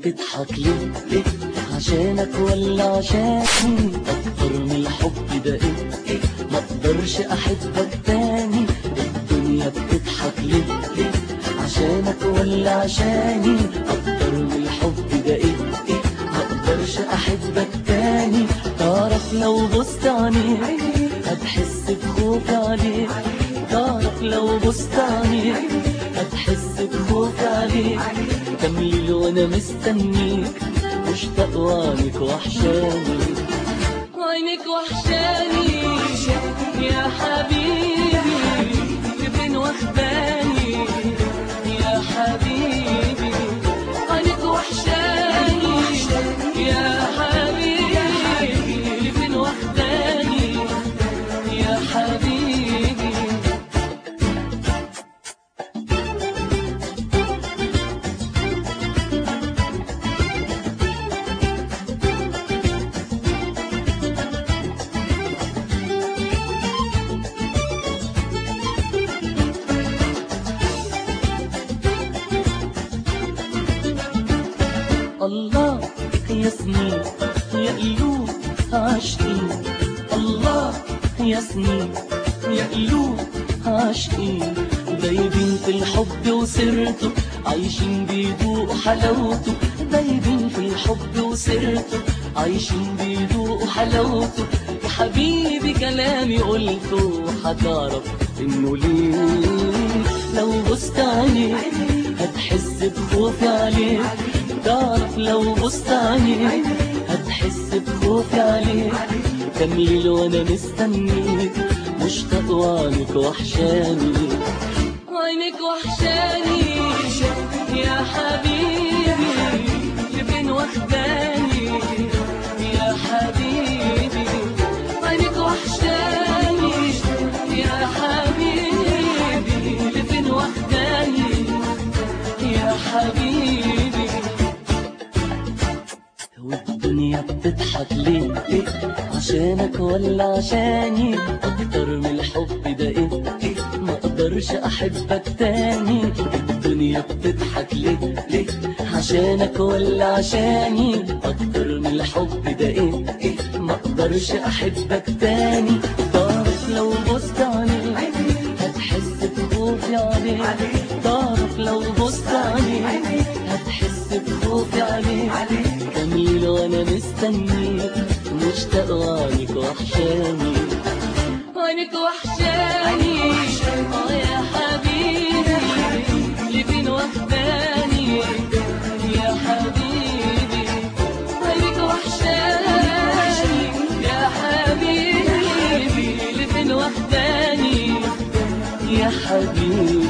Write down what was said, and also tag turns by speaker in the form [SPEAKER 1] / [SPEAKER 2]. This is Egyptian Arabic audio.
[SPEAKER 1] بتضحك ليه ليه عشانك ولا عشاني اكتر من الحب ده ايه ايه ما اقدرش احبك تاني الدنيا بتضحك ليه ليه عشانك ولا عشاني اكتر من الحب ده ايه ايه ما اقدرش احبك تاني تعرف لو بصت عليك هتحس بخوف عليك تعرف لو بصت عليك هتحس بخوف عليك كمل وانا مستنيك مشتاق وعنك وحشاني عينك وحشاني يا حبيبي فين واخداني يا حبيبي عينك وحشاني يا حبيبي فين واخداني يا حبيبي الله يا سنين يا قلوب عاشقين الله يا سنين يا قلوب عاشقين دايبين في الحب وسرته عايشين بيدوقوا حلاوته دايبين في الحب وسرته عايشين بيدوقوا حلاوته يا حبيبي كلامي قلته هتعرف انه ليه لو بصت عليه هتحس بخوفي عليك تعرف لو بصت عليك هتحس بخوفي عليك كمل وانا مستنيك مشتاق وعنك وحشاني عينك وحشاني يا حبيبي فين واخداني يا حبيبي عينك وحشاني يا حبيبي فين واخداني يا حبيبي والدنيا بتضحك ليه إيه عشانك ولا عشاني اكتر من الحب ده ايه إيه ما اقدرش احبك تاني الدنيا بتضحك ليه ليه عشانك ولا عشاني اكتر من الحب ده ايه ايه ما اقدرش احبك تاني تعرف لو بصت عليك هتحس بخوفي عليك تعرف لو بصت عليك هتحس بخوفي عليك كمل وانا مستنيك مشتاق وعنك وحشاني عينك وحشاني اه يا حبيبي اللي فين واخداني يا حبيبي عينك وحشاني يا حبيبي اللي فين واخداني يا حبيبي